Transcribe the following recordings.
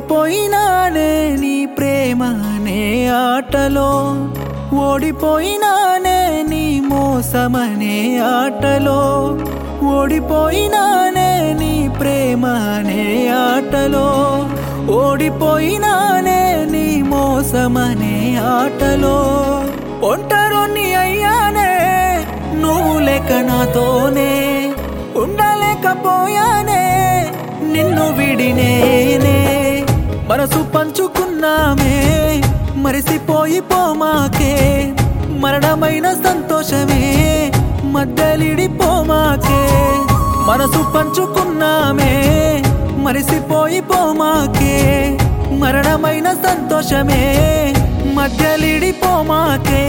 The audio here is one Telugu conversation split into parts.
ఓడిపోయినానే నీ ప్రేమ అనే ఆటలో ఓడిపోయినానే నీ మోసమనే ఆటలో ఓడిపోయినానే నీ ప్రేమ అనే ఆటలో ఓడిపోయినానే నీ మోసమనే ఆటలో ఒంటరిని అయ్యానే నువ్వు లేక నాతోనే ఉండలేకపోయానే నిన్ను విడినేనే మనసు పంచుకున్నామే మరిసిపోయి పోమాకే మరణమైన సంతోషమే మద్దలిడి పోమాకే మనసు పంచుకున్నామే మరిసిపోయి పోమాకే మరణమైన సంతోషమే మధ్యలిడి పోమాకే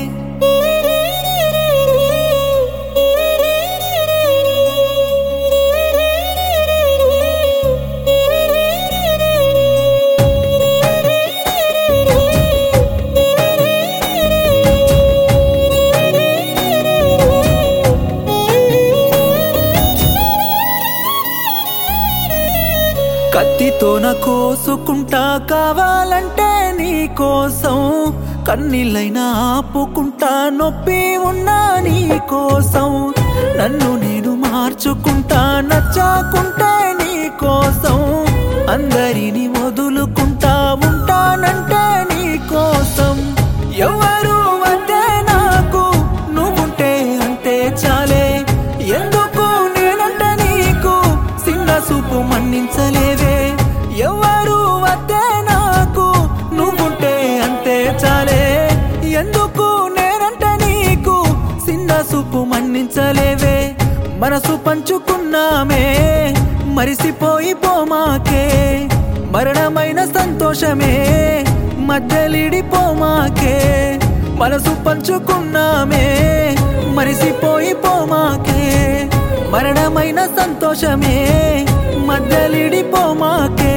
కత్తితోన కోసుకుంటా కావాలంటే నీ కోసం కన్నీళ్ళైనా ఆపుకుంటా నొప్పి ఉన్నా నీ కోసం నన్ను నేను మార్చుకుంటా నచ్చాకుంటే నీ కోసం అందరిని వదులుకుంటా ఉంటానంటే నీ కోసం ఎవరు వద్దే నాకు నువ్వుంటే అంతే చాలే ఎందుకు నేనంటే నీకు చిన్న చూపు మన్నించలేవే ఎవరు వద్దే నాకు నువ్వుంటే అంతే చాలే ఎందుకు నేనంటే నీకు చిన్న చూపు మన్నించలేవే మనసు పంచుకున్నామే మరిసిపోయి పోమాకే మరణమైన సంతోషమే మధ్యలిడి పోమాకే మనసు పంచుకున్నామే మరిసిపోయి పోమాకే మరణమైన సంతోషమే మధ్యలిడి పోమాకే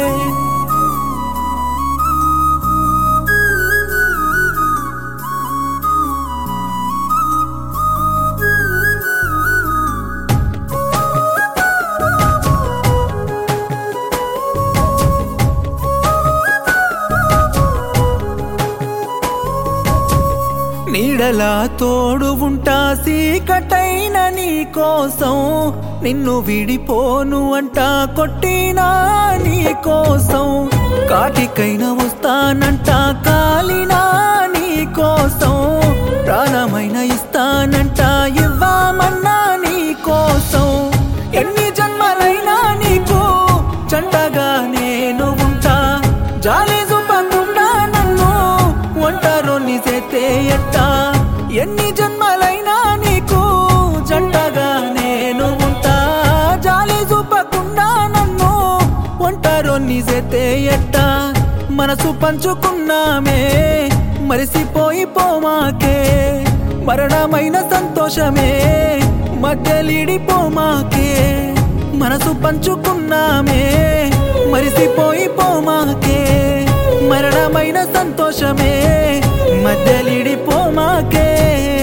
నీడలా తోడు ఉంటా సీకటైన నీ కోసం నిన్ను విడిపోను అంట కొట్టినా నీ కోసం కాటికైనా వస్తానంట కాలినా నీ కోసం ప్రాణమైన ఇస్తానంట ఇవ్వమన్నా నీ కోసం ఎన్ని జన్మలైనా నీకు జంటగా నేను ఉంటా జాలి చూపకుండా నన్ను ఒంటరిని చేతే ఎట్టా ఎన్ని జన్మలైనా నీకు జంటగా నేను ఉంటా జాలి చూపకుండా నన్ను ఒంటరిని చేతే ఎట్టా మనసు పంచుకున్నామే మరిసిపోయి పోమాకే మరణమైన సంతోషమే మధ్యలిడి పోమాకే మనసు పంచుకున్నామే మరిసిపోయి పోమాకే మరణమైన సంతోషమే మధ్యలిడి పోమాకే